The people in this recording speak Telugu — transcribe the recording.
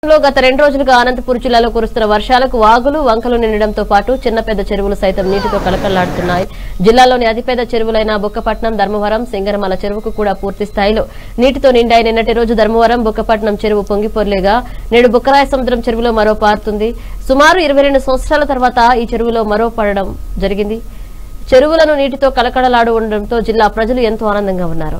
లో గత రెండు రోజులుగా అనంతపురం జిల్లాలో కురుస్తున్న వర్షాలకు వాగులు వంకలు నిండడంతో పాటు చిన్న పెద్ద చెరువులు సైతం నీటితో కలకల్లాడుతున్నాయి జిల్లాలోని అతిపెద్ద చెరువులైన బుక్కపట్నం ధర్మవరం సింగరమల చెరువుకు కూడా పూర్తి స్థాయిలో నీటితో నిండాయి నిన్నటి రోజు ధర్మవరం బుక్కపట్నం చెరువు పొంగిపొర్లేగా నేడు బుక్కరాయ సముద్రం చెరువులో మరో పారుతుంది సుమారు ఇరవై రెండు సంవత్సరాల తర్వాత ఈ చెరువులో మరో పడడం జరిగింది చెరువులను నీటితో కలకడలాడు ఉండడంతో జిల్లా ప్రజలు ఎంతో ఆనందంగా ఉన్నారు